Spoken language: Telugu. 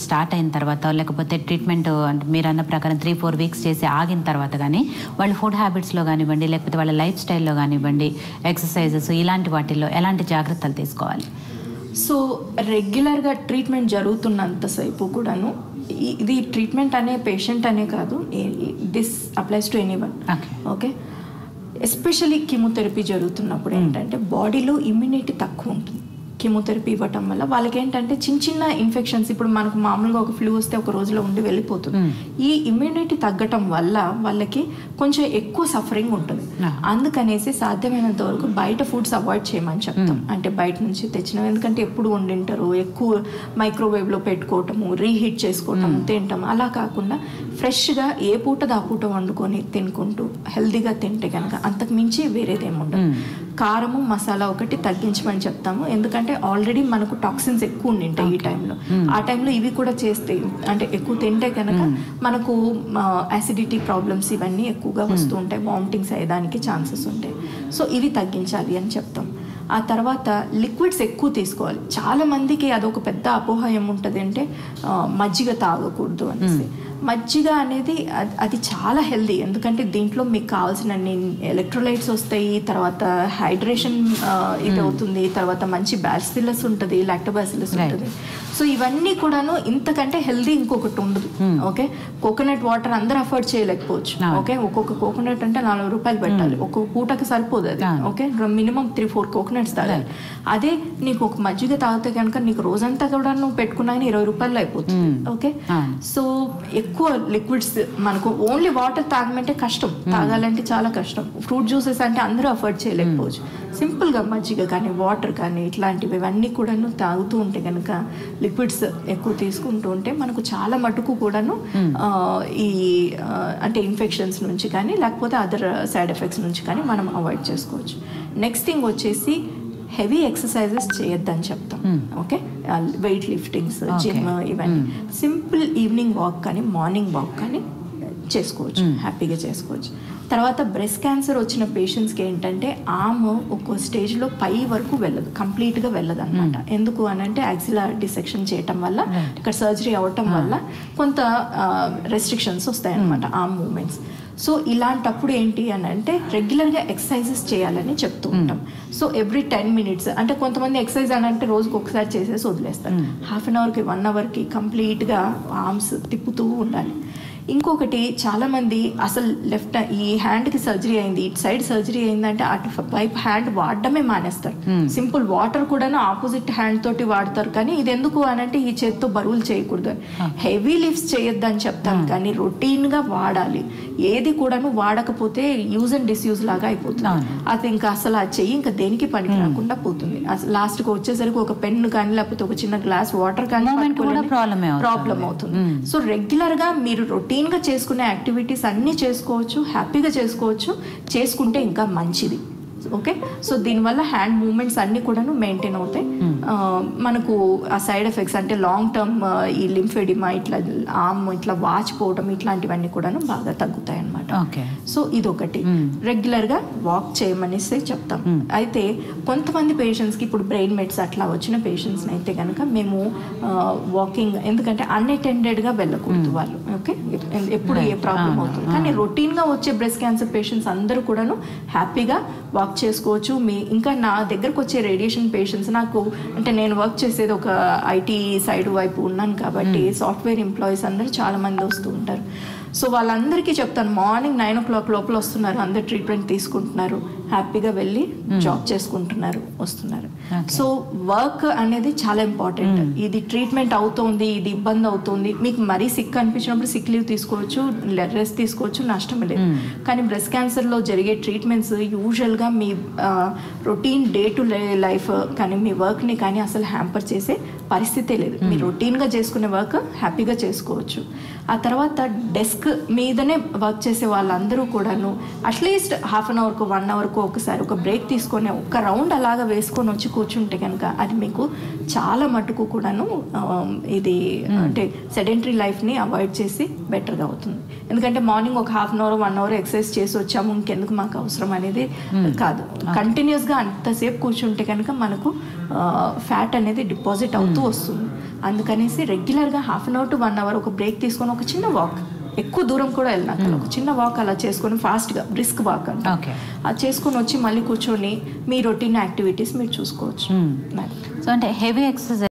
స్టార్ట్ అయిన తర్వాత లేకపోతే ట్రీట్మెంట్ అంటే మీరు అన్న ప్రకారం త్రీ ఫోర్ వీక్స్ చేసి ఆగిన తర్వాత కానీ వాళ్ళ ఫుడ్ హ్యాబిట్స్లో కానివ్వండి లేకపోతే వాళ్ళ లైఫ్ స్టైల్లో కానివ్వండి ఎక్సర్సైజెస్ ఇలాంటి వాటిల్లో ఎలాంటి జాగ్రత్తలు తీసుకోవాలి సో రెగ్యులర్గా ట్రీట్మెంట్ జరుగుతున్నంతసేపు కూడాను ఈ- ఇది ట్రీట్మెంట్ అనే పేషెంట్ అనే కాదు this applies to anyone okay okay especially chemotherapy జరుగుతున్నప్పుడు ఏంటంటే బాడీలో ఇమ్యూనిటీ తక్కువ ఉంటుంది కీమోథెరపీ ఇవ్వటం వల్ల వాళ్ళకి ఏంటంటే చిన్న చిన్న ఇన్ఫెక్షన్స్ ఇప్పుడు మనకు మామూలుగా ఒక ఫ్లూ వస్తే ఒక రోజులో ఉండి వెళ్ళిపోతుంది ఈ ఇమ్యూనిటీ తగ్గటం వల్ల వాళ్ళకి కొంచెం ఎక్కువ సఫరింగ్ ఉంటుంది Ah. అందుకనేసి సాధ్యమైనంత వరకు బయట ఫుడ్స్ అవాయిడ్ చేయమని చెప్తాం అంటే బయట నుంచి తెచ్చినవి ఎందుకంటే ఎప్పుడు వండింటారు ఎక్కువ మైక్రోవేవ్లో పెట్టుకోవటము రీహీట్ చేసుకోవటం తినటం అలా కాకుండా ఫ్రెష్గా ఏ పూట దా పూట వండుకొని తినుకుంటూ హెల్దీగా తింటే కనుక అంతకు మించి వేరేదేమి ఉండదు కారము మసాలా ఒకటి తగ్గించమని చెప్తాము ఎందుకంటే ఆల్రెడీ మనకు టాక్సిన్స్ ఎక్కువ ఉండింటాయి ఈ టైంలో ఆ టైంలో ఇవి కూడా చేస్తే అంటే ఎక్కువ తింటే కనుక మనకు యాసిడిటీ ప్రాబ్లమ్స్ ఇవన్నీ ఎక్కువగా వస్తూ ఉంటాయి వామిటింగ్స్ అయ్యేదానికి ఛాన్సెస్ ఉంటాయి సో ఇవి తగ్గించాలి అని చెప్తాం ఆ తర్వాత లిక్విడ్స్ ఎక్కువ తీసుకోవాలి చాలా మందికి అదొక పెద్ద అపోహ ఏముంటుంది అంటే ఆ, మజ్జిగ తాగకూడదు అనేసి మజ్జిగ అనేది అద్- అది చాలా హెల్దీ ఎందుకంటే దీంట్లో మీకు కావాల్సిన ఎలక్ట్రోలైట్స్ వస్తాయి తర్వాత హైడ్రేషన్ ఇది అవుతుంది తర్వాత మంచి బ్యాసిలస్ ఉంటుంది లాక్టోబాసిలస్ Right. ఉంటుంది సో ఇవన్నీ కూడాను ఇంతకంటే హెల్దీ ఇంకొకటి ఉండదు ఓకే కోకోనట్ వాటర్ అందరూ అఫోర్డ్ చేయలేకపోవచ్చు అవును. ఓకే ఒక్కొక్క కోకోనట్ అంటే నాలుగు రూపాయలు పెట్టాలి ఒక్కొక్క పూటకి సరిపోదు అది అవును. Okay minimum three four coconuts తాగాలి అదే నీకు ఒక మజ్జిగ తాగితే కనుక నీకు రోజంతా కూడా నువ్వు పెట్టుకున్నా కానీ ఇరవై రూపాయలు అయిపోతుంది ఓకే అవును. సో ఎక్కువ లిక్విడ్స్ మనకు ఓన్లీ వాటర్ తాగమంటే కష్టం తాగాలంటే చాలా కష్టం ఫ్రూట్ జ్యూసెస్ అంటే అందరూ అఫోర్డ్ చేయలేకపోవచ్చు సింపుల్గా మజ్జిగ కానీ వాటర్ కానీ ఇట్లాంటివి ఇవన్నీ కూడాను తాగుతూ ఉంటే కనుక లిక్విడ్స్ ఎక్కువ తీసుకుంటూ ఉంటే మనకు చాలా మటుకు కూడాను ఆ, ఈ ఆ, అంటే ఇన్ఫెక్షన్స్ నుంచి కానీ లేకపోతే అదర్ సైడ్ ఎఫెక్ట్స్ నుంచి కానీ మనం అవాయిడ్ చేసుకోవచ్చు నెక్స్ట్ థింగ్ వచ్చేసి హెవీ ఎక్సర్సైజెస్ చేయొద్దని చెప్తాం ఓకే వెయిట్ లిఫ్టింగ్స్ జిమ్ ఇవన్నీ సింపుల్ ఈవినింగ్ వాక్ కానీ మార్నింగ్ వాక్ కానీ చేసుకోవచ్చు హ్యాపీగా చేసుకోవచ్చు తర్వాత బ్రెస్ట్ క్యాన్సర్ వచ్చిన పేషెంట్స్కి ఏంటంటే ఆమ్ ఒక స్టేజ్లో పై వరకు వెళ్ళదు కంప్లీట్గా వెళ్ళదు అనమాట ఎందుకు అని అంటే యాక్సిలా డిసెక్షన్ చేయటం వల్ల ఇక్కడ సర్జరీ అవటం వల్ల కొంత రెస్ట్రిక్షన్స్ వస్తాయి అనమాట ఆమ్ మూమెంట్స్ సో ఇలాంటప్పుడు ఏంటి అని అంటే రెగ్యులర్గా ఎక్సర్సైజెస్ చేయాలని చెప్తూ ఉంటాం సో ఎవ్రీ టెన్ మినిట్స్ అంటే కొంతమంది ఎక్సర్సైజ్ అని అంటే రోజుకి ఒకసారి చేసేసి వదిలేస్తారు హాఫ్ అన్ అవర్కి వన్ అవర్కి కంప్లీట్గా ఆర్మ్స్ తిప్పుతూ ఉండాలి ఇంకొకటి చాలా మంది అసలు లెఫ్ట్ ఈ హ్యాండ్ కి సర్జరీ అయింది ఇటు సైడ్ సర్జరీ అయిందంటే అటు వైపు హ్యాండ్ వాడడమే మానేస్తారు సింపుల్ వాటర్ కూడా ఆపోజిట్ హ్యాండ్ తోటి వాడతారు కానీ ఇది ఎందుకు అని అంటే ఈ చేత్తో బరువులు చేయకూడదు హెవీ లిఫ్ట్స్ చేయొద్దని చెప్తాం కానీ రొటీన్ గా వాడాలి ఏది కూడాను వాడకపోతే యూజ్ అండ్ డిస్యూజ్ లాగా అయిపోతుంది అవును. అది ఇంకా అసలు ఆ చెయ్యి ఇంకా దేనికి పనికి రాకుండా పోతుంది అసలు లాస్ట్ కి వచ్చేసరికి ఒక పెన్ కానీ లేకపోతే ఒక చిన్న గ్లాస్ వాటర్ కానీ Moment కూడా problem ఏ అవుతుంది. ప్రాబ్లం అవుతుంది సో రెగ్యులర్ గా మీరు రొటీన్ గా చేసుకునే యాక్టివిటీస్ అన్ని చేసుకోవచ్చు హ్యాపీగా చేసుకోవచ్చు చేసుకుంటే ఇంకా మంచిది ఓకే సో దీనివల్ల హ్యాండ్ మూమెంట్స్ అన్ని కూడాను మెయింటైన్ అవుతాయి ఆ, మనకు ఆ సైడ్ ఎఫెక్ట్స్ అంటే లాంగ్ టర్మ్ ఈ లింఫెడిమా ఇట్లా ఆమ్ ఇట్లా వాచిపోవడం ఇట్లాంటివన్నీ కూడాను బాగా తగ్గుతాయి అన్నమాట ఓకే సో ఇదొకటి రెగ్యులర్ గా వాక్ చేయమనేసి చెప్తాం అయితే కొంతమంది పేషెంట్స్ కి ఇప్పుడు బ్రెయిన్ మెడ్స్ అట్లా వచ్చిన పేషెంట్స్ అయితే కనుక మేము వాకింగ్ ఎందుకంటే అన్అటెండెడ్ గా వెళ్ళకూడదు వాళ్ళు ఓకే ఎప్పుడు ఏ ప్రాబ్లం అవుతుంది కానీ రొటీన్ గా వచ్చే బ్రెస్ట్ క్యాన్సర్ పేషెంట్స్ అందరూ కూడాను హ్యాపీగా వాక్ చేసుకోవచ్చు మీ ఇంకా నా దగ్గరకు వచ్చే రేడియేషన్ పేషెంట్స్ నాకు అంటే నేను వర్క్ చేసేది ఒక ఐటీ సైడ్ వైపు ఉన్నాను కాబట్టి సాఫ్ట్వేర్ ఎంప్లాయీస్ అందరూ చాలా మంది వస్తూ ఉంటారు సో వాళ్ళందరికీ చెప్తాను మార్నింగ్ నైన్ ఓ క్లాక్ లోపల వస్తున్నారు అందరు ట్రీట్మెంట్ తీసుకుంటున్నారు హ్యాపీగా వెళ్ళి జాబ్ చేసుకుంటున్నారు వస్తున్నారు సో వర్క్ అనేది చాలా ఇంపార్టెంట్ ఇది ట్రీట్మెంట్ అవుతోంది ఇది ఇబ్బంది అవుతుంది మీకు మరీ సిక్ అనిపించినప్పుడు సిక్ లీవ్ తీసుకోవచ్చు రెస్ట్ తీసుకోవచ్చు నష్టం లేదు కానీ బ్రెస్ట్ క్యాన్సర్లో జరిగే ట్రీట్మెంట్స్ యూజువల్గా మీ రొటీన్ డే టు లైఫ్ కానీ మీ వర్క్ని కానీ అసలు హ్యాంపర్ చేసే పరిస్థితే లేదు మీరు రొటీన్గా చేసుకునే వర్క్ హ్యాపీగా చేసుకోవచ్చు ఆ తర్వాత డెస్క్ మీదనే వర్క్ చేసే వాళ్ళందరూ కూడాను అట్లీస్ట్ హాఫ్ అన్ అవర్కు వన్ అవర్కు ఒకసారి ఒక బ్రేక్ తీసుకొని ఒక రౌండ్ అలాగా వేసుకొని వచ్చి కూర్చుంటే కనుక అది మీకు చాలా మటుకు కూడాను ఆ, ఇది అంటే సెడెంటరీ లైఫ్ని అవాయిడ్ చేసి బెటర్గా అవుతుంది ఎందుకంటే మార్నింగ్ ఒక half an hour one hour exercise చేసి వచ్చాము ఇంకెందుకు మాకు అవసరం అనేది కాదు కంటిన్యూస్గా అంతసేపు కూర్చుంటే కనుక మనకు ఫ్యాట్ అనేది డిపాజిట్ అవుతూ వస్తుంది అందుకనేసి రెగ్యులర్గా half an hour to one hour ఒక బ్రేక్ తీసుకొని ఒక చిన్న వాక్ ఎక్కువ దూరం కూడా వెళ్ళినాక ఒక చిన్న వాక్ అలా చేసుకొని ఫాస్ట్గా బ్రిస్క్ వాక్ అంటే ఓకే అది చేసుకొని వచ్చి మళ్ళీ కూర్చొని మీ రొటీన్ యాక్టివిటీస్ మీరు చూసుకోవచ్చు మ్మ్. అది. సో అంటే హెవీ ఎక్సర్సైజ్